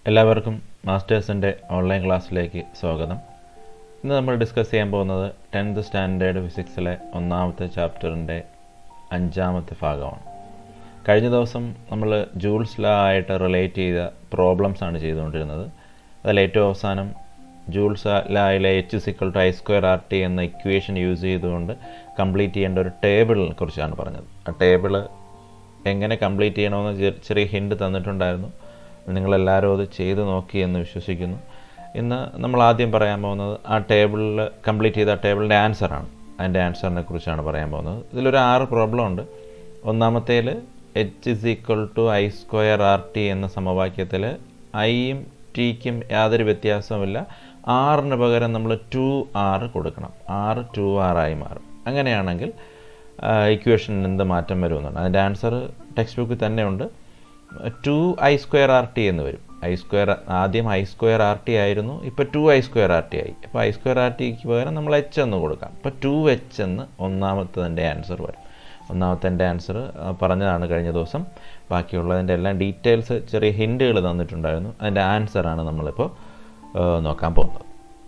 എല്ലാവർക്കും മാസ്റ്റേഴ്സിൻ്റെ ഓൺലൈൻ ക്ലാസ്സിലേക്ക് സ്വാഗതം ഇന്ന് നമ്മൾ ഡിസ്കസ് ചെയ്യാൻ പോകുന്നത് ടെൻത്ത് സ്റ്റാൻഡേർഡ് ഫിസിക്സിലെ ഒന്നാമത്തെ ചാപ്റ്ററിൻ്റെ അഞ്ചാമത്തെ ഭാഗമാണ് കഴിഞ്ഞ ദിവസം നമ്മൾ ജൂൾസ് ലാ ആയിട്ട് റിലേറ്റ് ചെയ്ത പ്രോബ്ലംസ് ആണ് ചെയ്തുകൊണ്ടിരുന്നത് അതിൽ ഏറ്റവും അവസാനം ജൂൾസ് ലായിലെ H equal to I square R T എന്ന ഇക്വേഷൻ യൂസ് ചെയ്തുകൊണ്ട് കംപ്ലീറ്റ് ചെയ്യേണ്ട ഒരു ടേബിളിനെ കുറിച്ചാണ് പറഞ്ഞത് ആ ടേബിള് എങ്ങനെ കംപ്ലീറ്റ് ചെയ്യണമെന്ന് ചെ- ചെറിയ ഹിൻഡ് തന്നിട്ടുണ്ടായിരുന്നു നിങ്ങളെല്ലാവരും അത് ചെയ്ത് നോക്കി എന്ന് വിശ്വസിക്കുന്നു ഇന്ന് നമ്മൾ ആദ്യം പറയാൻ പോകുന്നത് ആ ടേബിളിൽ കംപ്ലീറ്റ് ചെയ്ത ആ ടേബിളിൻ്റെ ആൻസറാണ് അതിൻ്റെ ആൻസറിനെ കുറിച്ചാണ് പറയാൻ പോകുന്നത് ഇതിലൊരു ആറ് പ്രോബ്ലം ഉണ്ട് ഒന്നാമത്തേൽ H is equal to I square R T എന്ന സമവാക്യത്തിൽ ഐയും ടിക്കും യാതൊരു വ്യത്യാസവുമില്ല ആറിന് പകരം നമ്മൾ ടു ആറ് കൊടുക്കണം ആറ് ടു ആറായി മാറും അങ്ങനെയാണെങ്കിൽ ഇക്വേഷനിൽ എന്ത് മാറ്റം വരുമെന്നാണ് അതിൻ്റെ ആൻസർ ടെക്സ്റ്റ് ബുക്കിൽ തന്നെ ഉണ്ട് two I square R T എന്ന് വരും ഐ സ്ക്വയർ ആദ്യം ഐ സ്ക്വയർ ആർ ടി ആയിരുന്നു ഇപ്പോൾ two I square R T ആയി അപ്പോൾ ഐ സ്ക്വയർ ആർ ടിക്ക് പകരം നമ്മൾ എച്ച് എന്ന് കൊടുക്കാം അപ്പോൾ ടു എച്ച് എന്ന് ഒന്നാമത്തതിൻ്റെ ആൻസർ വരും ഒന്നാമത്തെ ആൻസർ പറഞ്ഞതാണ് കഴിഞ്ഞ ദിവസം ബാക്കിയുള്ളതിൻ്റെ എല്ലാം ഡീറ്റെയിൽസ് ചെറിയ ഹിൻറ്റുകൾ തന്നിട്ടുണ്ടായിരുന്നു അതിൻ്റെ ആൻസറാണ് നമ്മളിപ്പോൾ ആ, നോക്കാൻ പോകുന്നത്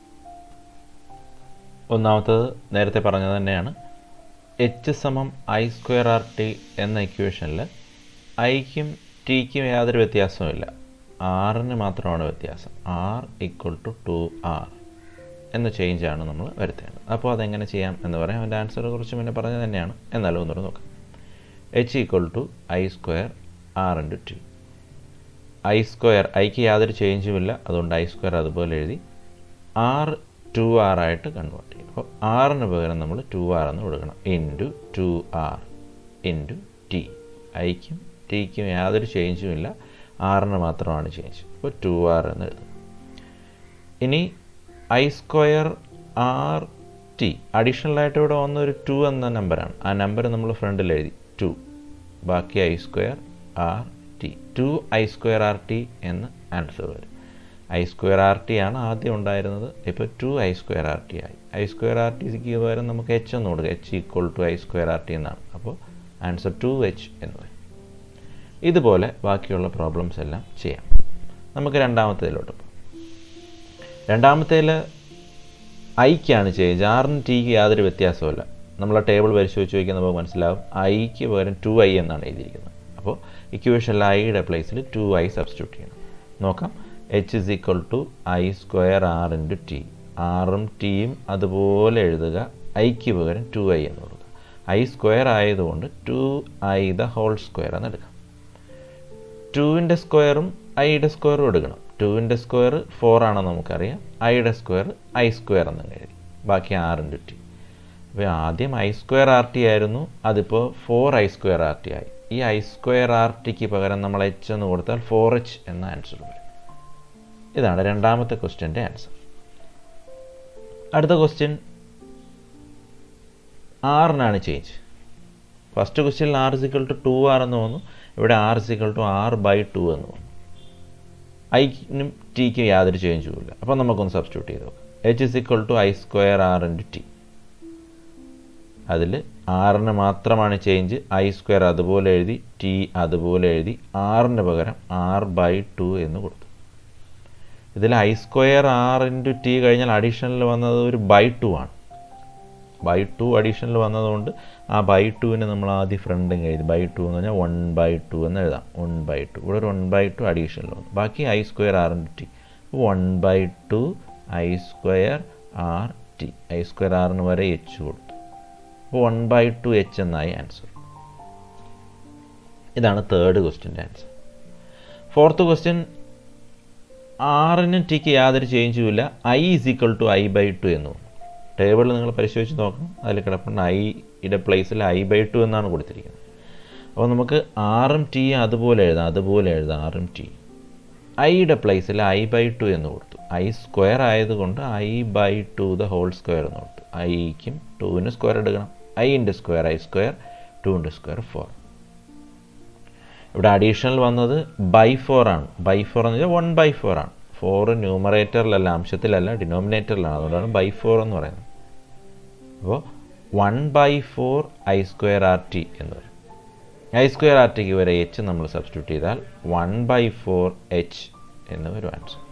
ഒന്നാമത്തത് നേരത്തെ പറഞ്ഞത് തന്നെയാണ് എച്ച് സമം ഐ സ്ക്വയർ ആർ ടി എന്ന ഇക്വേഷനിൽ ഐക്കും ടിക്കും യാതൊരു വ്യത്യാസവുമില്ല ആറിന് മാത്രമാണ് വ്യത്യാസം R equal to two R എന്ന ചേഞ്ചാണ് നമ്മൾ വരുത്തേണ്ടത് അപ്പോൾ അതെങ്ങനെ ചെയ്യാം എന്ന് പറയാം അതിൻ്റെ ആൻസർ കുറച്ച് മുന്നേ പറഞ്ഞത് തന്നെയാണ് എന്നാലും ഒന്നുകൂടെ നോക്കാം H equal to I square R into T I square ഐക്ക് യാതൊരു ചേഞ്ചും ഇല്ല അതുകൊണ്ട് ഐ സ്ക്വയർ അതുപോലെ എഴുതി ആർ ടു ആർ ആയിട്ട് കൺവേർട്ട് ചെയ്യും അപ്പോൾ ആറിന് പകരം നമ്മൾ ടു ആർ എന്ന് കൊടുക്കണം into two R into T ഐക്കും ടിക്കും യാതൊരു ചേഞ്ചും ഇല്ല ആറിന് മാത്രമാണ് ചേഞ്ച് അപ്പോൾ ടു ആർ എന്ന് എഴുതും ഇനി ഐ സ്ക്വയർ ആർ ടി അഡീഷണലായിട്ട് ഇവിടെ വന്ന ഒരു ടു എന്ന നമ്പറാണ് ആ നമ്പർ നമ്മൾ ഫ്രണ്ടിൽ എഴുതി ടു ബാക്കി I square R T two I square R T എന്ന് ആൻസർ വരും ഐ സ്ക്വയർ ആർ ടി ആണ് ആദ്യം ഉണ്ടായിരുന്നത് ഇപ്പോൾ two I square R T ആയി ഐ സ്ക്വയർ ആർ ടിക്ക് പകരം നമുക്ക് എച്ച് എന്ന് കൊടുക്കുക H equal to I square R T എന്നാണ് അപ്പോൾ ആൻസർ ടു എച്ച് എന്ന് വരും ഇതുപോലെ ബാക്കിയുള്ള പ്രോബ്ലംസ് എല്ലാം ചെയ്യാം നമുക്ക് രണ്ടാമത്തേതിലോട്ട് പോകാം രണ്ടാമത്തേൽ ഐക്കാണ് ചേഞ്ച് ആറിന് ടിക്ക് യാതൊരു വ്യത്യാസവുമില്ല നമ്മൾ ആ ടേബിൾ പരിശോധിച്ച് നോക്കിയാൽ നമുക്ക് മനസ്സിലാവും ഐക്ക് പകരം ടു ഐ എന്നാണ് എഴുതിയിരിക്കുന്നത് അപ്പോൾ ഇക്വേഷനിൽ ഐയുടെ പ്ലേസിൽ ടു ഐ സബ്സ്റ്റിറ്റ്യൂട്ട് ചെയ്യണം നോക്കാം H is equal to I square R into T ആറും ടിയും അതുപോലെ എഴുതുക ഐക്ക് പകരം ടു ഐ എന്ന് കൊടുക്കുക ഐ സ്ക്വയർ ആയതുകൊണ്ട് two I the whole square എന്ന് എടുക്കാം ടുവിൻ്റെ സ്ക്വയറും ഐയുടെ സ്ക്വയറും എടുക്കണം ടുവിൻ്റെ സ്ക്വയർ ഫോർ ആണെന്ന് നമുക്കറിയാം ഐയുടെ സ്ക്വയർ ഐ സ്ക്വയർ എന്ന് എഴുതി ബാക്കി ആറിൻ്റെ ടി അപ്പോൾ ആദ്യം ഐ സ്ക്വയർ ആർ ടി ആയിരുന്നു അതിപ്പോൾ four I square R T ആയി ഈ ഐ സ്ക്വയർ ആർ ടിക്ക് പകരം നമ്മൾ എച്ച് എന്ന് കൊടുത്താൽ ഫോർ എച്ച് എന്ന ആൻസർ വരും ഇതാണ് രണ്ടാമത്തെ ക്വസ്റ്റ്യൻ്റെ ആൻസർ അടുത്ത ക്വസ്റ്റ്യൻ ആറിനാണ് ചേഞ്ച് ഫസ്റ്റ് ക്വസ്റ്റ്യനിൽ R equal to two R എന്ന് വന്നു ഇവിടെ R equal to R by two എന്ന് വന്നു ഐക്കും ടിക്കും യാതൊരു ചേഞ്ചും ഇല്ല അപ്പോൾ നമുക്കൊന്ന് സബ്സ്റ്റിറ്റ്യൂട്ട് ചെയ്ത് നോക്കാം H is equal to I square R into T അതിൽ ആറിന് മാത്രമാണ് ചേഞ്ച് ഐ സ്ക്വയർ അതുപോലെ എഴുതി ടി അതുപോലെ എഴുതി ആറിന് പകരം ആർ ബൈ ടു എന്ന് കൊടുത്തു ഇതിൽ I square R into T കഴിഞ്ഞാൽ അഡീഷണൽ വന്നത് ഒരു ബൈ ടു ആണ് ബൈ ടു അഡീഷണൽ വന്നതുകൊണ്ട് ആ ബൈ ടുവിനെ നമ്മൾ ആദ്യം ഫ്രണ്ടിങ് എഴുതി ബൈ ടു എന്ന് പറഞ്ഞാൽ വൺ ബൈ ടു എന്ന് എഴുതാം വൺ ബൈ ടു ഇവിടെ ഒരു വൺ ബൈ ടു അഡീഷണൽ വന്നു ബാക്കി I square R into T one by two I square R T I square ആറിന് വരെ എച്ച് കൊടുത്തു അപ്പോൾ വൺ ബൈ ടു എച്ച് എന്നായി ആൻസർ ഇതാണ് തേർഡ് ക്വസ്റ്റ്യൻ്റെ ആൻസർ ഫോർത്ത് ക്വസ്റ്റ്യൻ ആറിനും ടിക്ക് യാതൊരു ചേഞ്ചും ഇല്ല I is equal to I by two എന്ന് വന്നു ടേബിൾ നിങ്ങൾ പരിശോധിച്ച് നോക്കണം അതിൽ കിടപ്പുണ്ട് ഐയുടെ പ്ലേസിൽ ഐ ബൈ ടു എന്നാണ് കൊടുത്തിരിക്കുന്നത് അപ്പോൾ നമുക്ക് ആറും ടി അതുപോലെ എഴുതാം അതുപോലെ എഴുതാം ആറും ടി ഐയുടെ പ്ലേസിൽ ഐ ബൈ ടു എന്ന് കൊടുത്തു ഐ സ്ക്വയർ ആയതുകൊണ്ട് I by two the whole square എന്ന് കൊടുത്തു ഐക്കും ടുവിന് സ്ക്വയർ എടുക്കണം ഐൻ്റെ സ്ക്വയർ ഐ സ്ക്വയർ ടുവിൻ്റെ സ്ക്വയർ ഫോർ ഇവിടെ അഡീഷണൽ വന്നത് ബൈ ഫോർ ആണ് ബൈ ഫോർ എന്ന് വെച്ചാൽ വൺ ബൈ ഫോർ ആണ് ഫോർ ന്യൂമറേറ്ററിലല്ല അംശത്തിലല്ല ഡിനോമിനേറ്ററിലാണ് അതുകൊണ്ടാണ് ബൈ ഫോർ എന്ന് പറയുന്നത് അപ്പോൾ one by four I square R T എന്ന് വരും ഐ സ്ക്വയർ ആർ ടിക്ക് വരെ എച്ച് നമ്മൾ സബ്സ്റ്റിറ്റ്യൂട്ട് ചെയ്താൽ വൺ ബൈ ഫോർ എച്ച് എന്ന് വരും ആൻസർ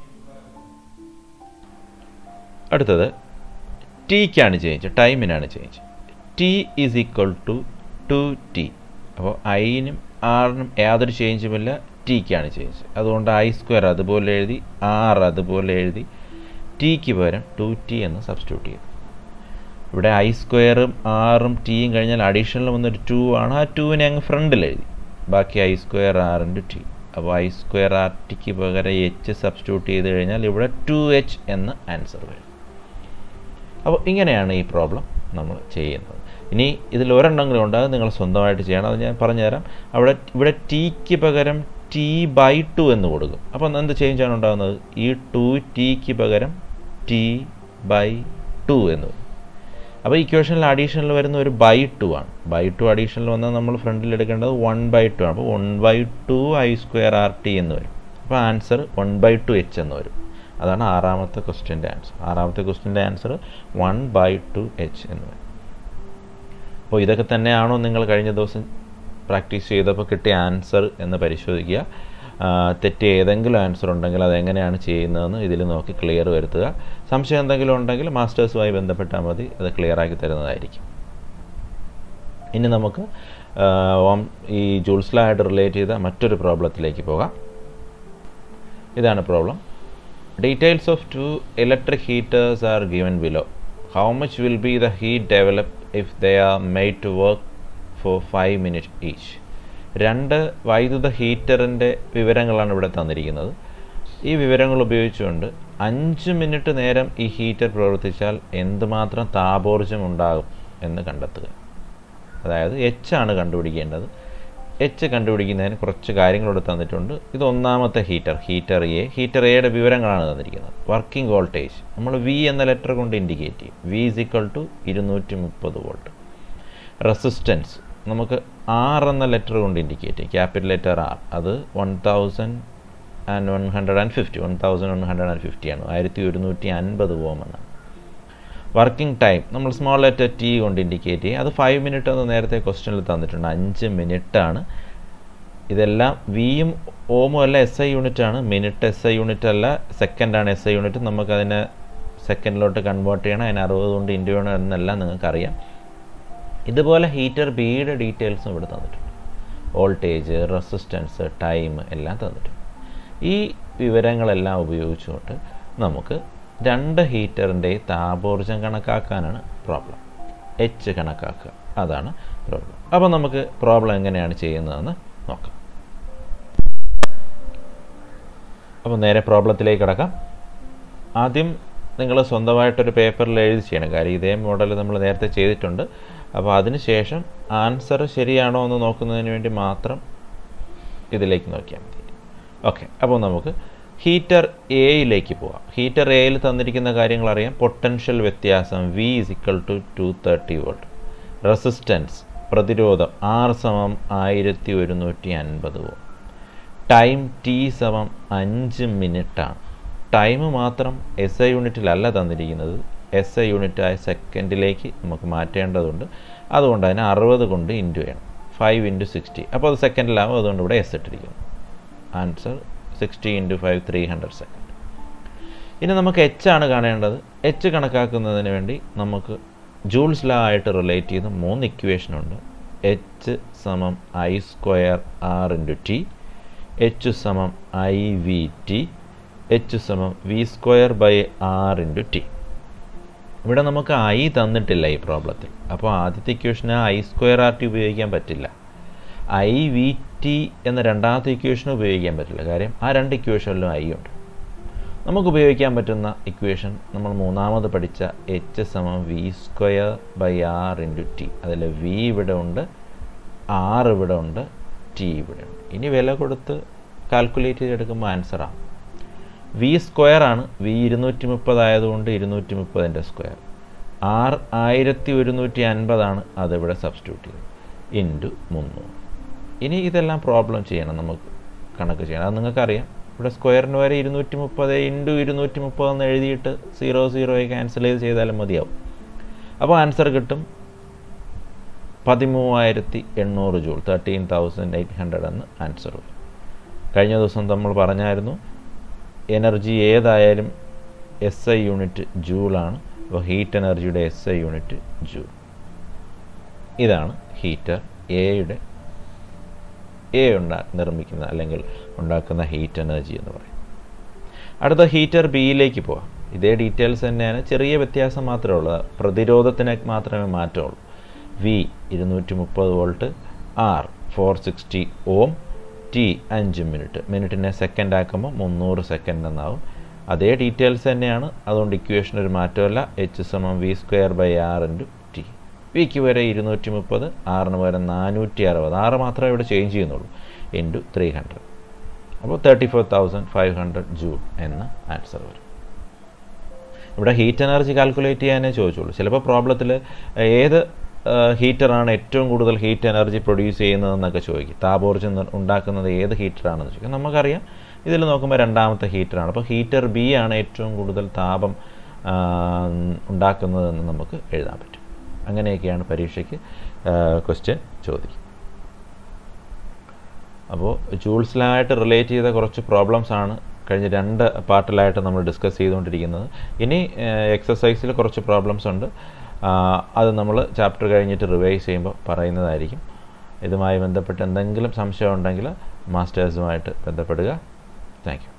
അടുത്തത് ടിക്കാണ് ചേഞ്ച് ടൈമിനാണ് change T is equal to two T അപ്പോൾ ഐനും ആറിനും യാതൊരു ചേഞ്ചുമില്ല ടിക്കാണ് ചേഞ്ച് അതുകൊണ്ട് ഐ സ്ക്വയർ അതുപോലെ എഴുതി ആർ അതുപോലെ എഴുതി ടിക്ക് പകരം ടു ടി എന്ന് സബ്സ്റ്റിറ്റ്യൂട്ട് ചെയ്തു ഇവിടെ ഐ സ്ക്വയറും ആറും ടിയും കഴിഞ്ഞാൽ അഡീഷണൽ വന്നൊരു ടു ആണ് ആ ടുവിനെ അങ്ങ് ഫ്രണ്ടിൽ എഴുതി ബാക്കി I square R into T അപ്പോൾ ഐ സ്ക്വയർ ആർ ടിക്ക് പകരം എച്ച് സബ്സ്റ്റിറ്റ്യൂട്ട് ചെയ്ത് കഴിഞ്ഞാൽ ഇവിടെ ടു എച്ച് എന്ന് ആൻസർ വരും അപ്പോൾ ഇങ്ങനെയാണ് ഈ പ്രോബ്ലം നമ്മൾ ചെയ്യുന്നത് ഇനി ഇതിൽ ഒരെണ്ണമെങ്കിലും ഉണ്ട് അത് നിങ്ങൾ സ്വന്തമായിട്ട് ചെയ്യണം അത് ഞാൻ പറഞ്ഞുതരാം അവിടെ ഇവിടെ ടിക്ക് പകരം ടി ബൈ ടു എന്ന് കൊടുക്കും അപ്പോൾ എന്ത് ചേഞ്ചാണ് ഉണ്ടാകുന്നത് ഈ ടു ടിക്ക് പകരം ടി ബൈ ടു എന്ന് വരും അപ്പോൾ ഇക്വേഷനിൽ അഡീഷണൽ വരുന്ന ഒരു ബൈ ടു ആണ് ബൈ ടു അഡീഷണൽ വന്നാൽ നമ്മൾ ഫ്രണ്ടിൽ എടുക്കേണ്ടത് വൺ ബൈ ടു ആണ് അപ്പോൾ one by two I square R T എന്ന് വരും അപ്പോൾ answer one by two H എന്ന് വരും അതാണ് ആറാമത്തെ ക്വസ്റ്റ്യൻ്റെ ആൻസർ ആറാമത്തെ ക്വസ്റ്റ്യൻ്റെ answer one by two H എന്ന് വരും അപ്പോൾ ഇതൊക്കെ തന്നെയാണോ നിങ്ങൾ കഴിഞ്ഞ ദിവസം പ്രാക്ടീസ് ചെയ്തപ്പോൾ കിട്ടിയ ആൻസർ എന്ന് പരിശോധിക്കുക തെറ്റ് ഏതെങ്കിലും ആൻസർ ഉണ്ടെങ്കിൽ അതെങ്ങനെയാണ് ചെയ്യുന്നതെന്ന് ഇതിൽ നോക്കി ക്ലിയർ വരുത്തുക സംശയം എന്തെങ്കിലും ഉണ്ടെങ്കിൽ മാസ്റ്റേഴ്സുമായി ബന്ധപ്പെട്ടാൽ മതി അത് ക്ലിയർ ആക്കി തരുന്നതായിരിക്കും ഇനി നമുക്ക് ഈ ജൂൾസ്ലായിട്ട് റിലേറ്റ് ചെയ്ത മറ്റൊരു പ്രോബ്ലത്തിലേക്ക് പോകാം ഇതാണ് problem details of two electric heaters are given below how much will be the heat develop if they are made to work for five minute each രണ്ട് വൈദ്യുത ഹീറ്ററിൻ്റെ വിവരങ്ങളാണ് ഇവിടെ തന്നിരിക്കുന്നത് ഈ വിവരങ്ങൾ ഉപയോഗിച്ചുകൊണ്ട് അഞ്ച് മിനിറ്റ് നേരം ഈ ഹീറ്റർ പ്രവർത്തിച്ചാൽ എന്തുമാത്രം താപോർജ്ജം ഉണ്ടാകും എന്ന് കണ്ടെത്തുക അതായത് എച്ച് ആണ് കണ്ടുപിടിക്കേണ്ടത് എച്ച് കണ്ടുപിടിക്കുന്നതിന് കുറച്ച് കാര്യങ്ങളോട് തന്നിട്ടുണ്ട് ഇത് ഒന്നാമത്തെ ഹീറ്റർ ഹീറ്റർ എ ഹീറ്റർ എയുടെ വിവരങ്ങളാണ് തന്നിരിക്കുന്നത് വർക്കിംഗ് വോൾട്ടേജ് നമ്മൾ വി എന്ന ലെറ്റർ കൊണ്ട് ഇൻഡിക്കേറ്റ് ചെയ്യും വി ഇസ് ഈക്വൽ ടു ഇരുന്നൂറ്റി മുപ്പത് വോൾട്ട് റെസിസ്റ്റൻസ് നമുക്ക് ആർ എന്ന ലെറ്റർ കൊണ്ട് ഇൻഡിക്കേറ്റ് ചെയ്യും ക്യാപിറ്റൽ ലെറ്റർ ആർ അത് one thousand and one hundred and fifty one thousand one hundred and fifty ആണ് ആയിരത്തി ഒരുന്നൂറ്റി അൻപത് ഓം എന്നാണ് വർക്കിംഗ് ടൈം നമ്മൾ സ്മോൾ ലെറ്റർ ടി കൊണ്ട് ഇൻഡിക്കേറ്റ് ചെയ്യും അത് ഫൈവ് മിനിറ്റ് എന്ന് നേരത്തെ ക്വസ്റ്റ്യനിൽ തന്നിട്ടുണ്ട് അഞ്ച് മിനിറ്റ് ആണ് ഇതെല്ലാം വിയും ഓമും അല്ല എസ് ഐ യൂണിറ്റ് ആണ് മിനിറ്റ് എസ് ഐ യൂണിറ്റ് അല്ല സെക്കൻഡാണ് എസ് ഐ യൂണിറ്റ് നമുക്കതിനെ സെക്കൻഡിലോട്ട് കൺവേർട്ട് ചെയ്യണം അതിന് അറുപത് കൊണ്ട് ഇൻറ്റു ചെയ്യണം എന്നെല്ലാം നിങ്ങൾക്കറിയാം ഇതുപോലെ ഹീറ്റർ ബിയുടെ ഡീറ്റെയിൽസും ഇവിടെ തന്നിട്ടുണ്ട് വോൾട്ടേജ് റെസിസ്റ്റൻസ് ടൈം എല്ലാം തന്നിട്ടുണ്ട് ഈ വിവരങ്ങളെല്ലാം ഉപയോഗിച്ചുകൊണ്ട് നമുക്ക് രണ്ട് ഹീറ്ററിൻ്റെ താപോർജ്ജം കണക്കാക്കാനാണ് പ്രോബ്ലം എച്ച് കണക്കാക്കുക അതാണ് പ്രോബ്ലം അപ്പോൾ നമുക്ക് പ്രോബ്ലം എങ്ങനെയാണ് ചെയ്യുന്നതെന്ന് നോക്കാം അപ്പോൾ നേരെ പ്രോബ്ലത്തിലേക്ക് കിടക്കാം ആദ്യം നിങ്ങൾ സ്വന്തമായിട്ടൊരു പേപ്പറിൽ എഴുതി ചെയ്യണം കാര്യം ഇതേ മോഡൽ നമ്മൾ നേരത്തെ ചെയ്തിട്ടുണ്ട് അപ്പോൾ അതിനുശേഷം ആൻസർ ശരിയാണോ എന്ന് നോക്കുന്നതിന് വേണ്ടി മാത്രം ഇതിലേക്ക് നോക്കിയാൽ മതി ഓക്കെ അപ്പോൾ നമുക്ക് ഹീറ്റർ എയിലേക്ക് പോവാം ഹീറ്റർ എയിൽ തന്നിരിക്കുന്ന കാര്യങ്ങൾ അറിയാം പൊട്ടൻഷ്യൽ വ്യത്യാസം V is equal to two thirty volt resistance പ്രതിരോധം ആർ സമം ആയിരത്തി ഒരുന്നൂറ്റി അൻപത് വോൾട്ട് ടൈം ടി സമം അഞ്ച് മിനിറ്റാണ് ടൈം മാത്രം എസ് ഐ യൂണിറ്റിലല്ല തന്നിരിക്കുന്നത് എസ് ഐ യൂണിറ്റായ സെക്കൻഡിലേക്ക് നമുക്ക് മാറ്റേണ്ടതുണ്ട് അതുകൊണ്ട് അതിന് അറുപത് കൊണ്ട് ഇൻറ്റു ചെയ്യണം ഫൈവ് ഇൻറ്റു സിക്സ്റ്റി അപ്പോൾ അത് സെക്കൻഡിലാവും അതുകൊണ്ട് ഇവിടെ എസ് ഇട്ടിരിക്കുന്നു answer sixty into five three hundred second ഇനി നമുക്ക് എച്ച് ആണ് കാണേണ്ടത് എച്ച് കണക്കാക്കുന്നതിന് വേണ്ടി നമുക്ക് ജൂൾസ് ലാ ആയിട്ട് റിലേറ്റ് ചെയ്യുന്ന മൂന്ന് ഇക്വേഷൻ ഉണ്ട് എച്ച് സമം I square R into T H സമം ഐ വി ടി എച്ച് സമം V square by R into T ഇവിടെ നമുക്ക് ഐ തന്നിട്ടില്ല ഈ പ്രോബ്ലത്തിൽ അപ്പോൾ ആദ്യത്തെ ഇക്വേഷന് ഐ സ്ക്വയർ ആർ ടി ഉപയോഗിക്കാൻ പറ്റില്ല ഐ വി ടി എന്ന രണ്ടാമത്തെ ഇക്വേഷൻ ഉപയോഗിക്കാൻ പറ്റില്ല കാര്യം ആ രണ്ട് ഇക്വേഷനിലും ഐ ഉണ്ട് നമുക്ക് ഉപയോഗിക്കാൻ പറ്റുന്ന ഇക്വേഷൻ നമ്മൾ മൂന്നാമത് പഠിച്ച എച്ച് സമം V square by R into T അതിൽ വി ഇവിടെ ഉണ്ട് ആർ ഇവിടെ ഉണ്ട് ടി ഇവിടെ ഉണ്ട് ഇനി വില കൊടുത്ത് കാൽക്കുലേറ്റ് ചെയ്തെടുക്കുമ്പോൾ ആൻസറാണ് വി സ്ക്വയർ ആണ് വി ഇരുന്നൂറ്റി മുപ്പതായതുകൊണ്ട് ഇരുന്നൂറ്റി മുപ്പതിൻ്റെ സ്ക്വയർ ആർ ആയിരത്തി ഒരുന്നൂറ്റി അൻപതാണ് അതിവിടെ സബ്സ്റ്റിറ്റ്യൂട്ട് ചെയ്തത് ഇൻറ്റു മുന്നൂറ് ഇനി ഇതെല്ലാം പ്രോബ്ലം ചെയ്യണം നമുക്ക് കണക്ക് ചെയ്യണം അത് നിങ്ങൾക്കറിയാം ഇവിടെ സ്ക്വയറിന് വരെ ഇരുന്നൂറ്റി മുപ്പത് ഇൻറ്റു ഇരുന്നൂറ്റി മുപ്പത് എന്ന് എഴുതിയിട്ട് സീറോ സീറോയെ ക്യാൻസൽ ചെയ്ത് ചെയ്താലും മതിയാവും അപ്പോൾ ആൻസർ കിട്ടും പതിമൂവായിരത്തി എണ്ണൂറ് joule thirteen thousand eight hundred എന്ന് ആൻസർ വരും കഴിഞ്ഞ ദിവസം നമ്മൾ പറഞ്ഞായിരുന്നു എനർജി ഏതായാലും എസ് ഐ യൂണിറ്റ് ജൂളാണ് അപ്പോൾ ഹീറ്റ് എനർജിയുടെ എസ് ഐ യൂണിറ്റ് ജൂൾ ഇതാണ് ഹീറ്റർ എയുടെ എ ഉണ്ടാ നിർമ്മിക്കുന്ന അല്ലെങ്കിൽ ഉണ്ടാക്കുന്ന ഹീറ്റ് എനർജി എന്ന് പറയും അടുത്ത ഹീറ്റർ ബിയിലേക്ക് പോവാം ഇതേ ഡീറ്റെയിൽസ് തന്നെയാണ് ചെറിയ വ്യത്യാസം മാത്രമേ ഉള്ളൂ പ്രതിരോധത്തിന് മാത്രമേ മാറ്റമുള്ളൂ വി ഇരുന്നൂറ്റി മുപ്പത് volt R four sixty ohm T അഞ്ച് മിനിറ്റ് മിനിറ്റിനെ സെക്കൻഡ് ആക്കുമ്പോൾ മുന്നൂറ് സെക്കൻഡ് എന്നാവും അതേ ഡീറ്റെയിൽസ് തന്നെയാണ് അതുകൊണ്ട് ഇക്വേഷൻ ഒരു മാറ്റമല്ല എച്ച് സമം V square by R into T വിക്ക് വരെ ഇരുന്നൂറ്റി മുപ്പത് ആറിന് വരെ നാനൂറ്റി അറുപത് ആറ് മാത്രമേ ഇവിടെ ചേഞ്ച് ചെയ്യുന്നുള്ളൂ ഇൻറ്റു ത്രീ ഹൺഡ്രഡ് അപ്പോൾ thirty four thousand five hundred joule എന്ന ആൻസർ വരും ഇവിടെ ഹീറ്റ് എനർജി കാൽക്കുലേറ്റ് ചെയ്യാനേ ചോദിച്ചുള്ളൂ ചിലപ്പോൾ പ്രോബ്ലത്തിൽ ഏത് ഹീറ്ററാണ് ഏറ്റവും കൂടുതൽ ഹീറ്റ് എനർജി പ്രൊഡ്യൂസ് ചെയ്യുന്നതെന്നൊക്കെ ചോദിക്കും താപോർജ്ജം ഉണ്ടാക്കുന്നത് ഏത് ഹീറ്ററാണെന്ന് ചോദിക്കും നമുക്കറിയാം ഇതിൽ നോക്കുമ്പോൾ രണ്ടാമത്തെ ഹീറ്ററാണ് അപ്പോൾ ഹീറ്റർ ബി ആണ് ഏറ്റവും കൂടുതൽ താപം ഉണ്ടാക്കുന്നതെന്ന് നമുക്ക് എഴുതാൻ പറ്റും അങ്ങനെയൊക്കെയാണ് പരീക്ഷയ്ക്ക് ക്വസ്റ്റ്യൻ ചോദിക്കും അപ്പോൾ ജൂൾസിലായിട്ട് റിലേറ്റ് ചെയ്ത കുറച്ച് പ്രോബ്ലംസ് ആണ് കഴിഞ്ഞ രണ്ട് പാർട്ടിലായിട്ട് നമ്മൾ ഡിസ്കസ് ചെയ്തുകൊണ്ടിരിക്കുന്നത് ഇനി എക്സസൈസിൽ കുറച്ച് പ്രോബ്ലംസ് ഉണ്ട് അത് നമ്മൾ ചാപ്റ്റർ കഴിഞ്ഞിട്ട് റിവൈസ് ചെയ്യുമ്പോൾ പറയുന്നതായിരിക്കും ഇതുമായി ബന്ധപ്പെട്ട് എന്തെങ്കിലും സംശയം ഉണ്ടെങ്കിൽ മാസ്റ്റേഴ്സുമായിട്ട് ബന്ധപ്പെടുക താങ്ക് യു